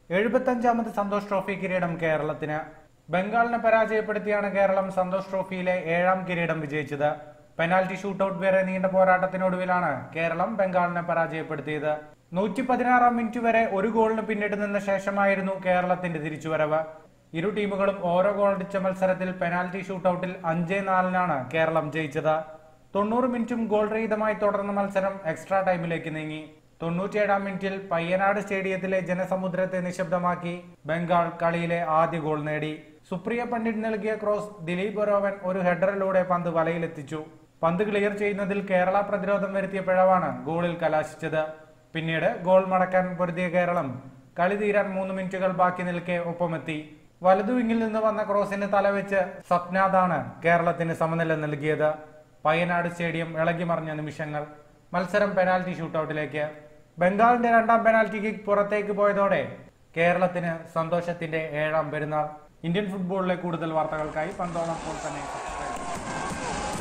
എഴുപത്തഞ്ചാമത് Santhosh trophy കിരീടം കേരളത്തിന് ബംഗാളിനെ പരാജയപ്പെടുത്തിയാണ് കേരളം സന്തോഷ് ട്രോഫിയിലെ ഏഴാം കിരീടം വിജയിച്ചത് പെനാൽറ്റി ഷൂട്ടൌട്ട് വരെ നീണ്ട പോരാട്ടത്തിനൊടുവിലാണ് കേരളം ബംഗാളിനെ പരാജയപ്പെടുത്തിയത് നൂറ്റി പതിനാറാം മിനിറ്റ് വരെ ഒരു ഗോളിന് പിന്നിട്ട് നിന്ന ശേഷമായിരുന്നു കേരളത്തിന്റെ തിരിച്ചുവരവ് ഇരു ടീമുകളും ഓരോ ഗോൾ അടിച്ച മത്സരത്തിൽ പെനാൽറ്റി ഷൂട്ടൌട്ടിൽ അഞ്ചേ നാലിനാണ് കേരളം ജയിച്ചത് തൊണ്ണൂറ് മിനിറ്റും ഗോൾ രഹിതമായി തുടർന്ന മത്സരം എക്സ്ട്രാ ടൈമിലേക്ക് നീങ്ങി തൊണ്ണൂറ്റിയേഴാം മിനിറ്റിൽ പയ്യനാട് സ്റ്റേഡിയത്തിലെ ജനസമുദ്രത്തെ നിശബ്ദമാക്കി ബംഗാൾ കളിയിലെ ആദ്യ ഗോൾ നേടി സുപ്രിയ പണ്ഡിറ്റ് നൽകിയ ക്രോസ് ദിലീപ് ഒരോവൻ ഒരു ഹെഡറിലൂടെ പന്ത് വലയിലെത്തിച്ചു പന്ത് ക്ലിയർ ചെയ്യുന്നതിൽ കേരള പ്രതിരോധം വരുത്തിയ പിഴവാണ് ഗോളിൽ കലാശിച്ചത് പിന്നീട് ഗോൾ മടക്കാൻ പൊരുതിയ കേരളം കളി തീരാൻ മൂന്ന് മിനിറ്റുകൾ ബാക്കി നിൽക്കെ ഒപ്പമെത്തി വലതുവിങ്ങിൽ നിന്ന് വന്ന ക്രോസിന് തലവെച്ച് സ്വപ്നാഥാണ് കേരളത്തിന് സമനില നൽകിയത് പയ്യനാട് സ്റ്റേഡിയം ഇളകി മറിഞ്ഞ നിമിഷങ്ങൾ മത്സരം പെനാൽറ്റി ഷൂട്ടൌട്ടിലേക്ക് ബംഗാളിന്റെ രണ്ടാം പെനാൽറ്റി കിക്ക് പുറത്തേക്ക് പോയതോടെ കേരളത്തിന് സന്തോഷത്തിന്റെ ഏഴാം പെരുന്നാൾ ഇന്ത്യൻ ഫുട്ബോളിലെ കൂടുതൽ വാർത്തകൾക്കായി പന്തോളം അപ്പോൾ തന്നെ സബ്സ്ക്രൈബ് ചെയ്യുക.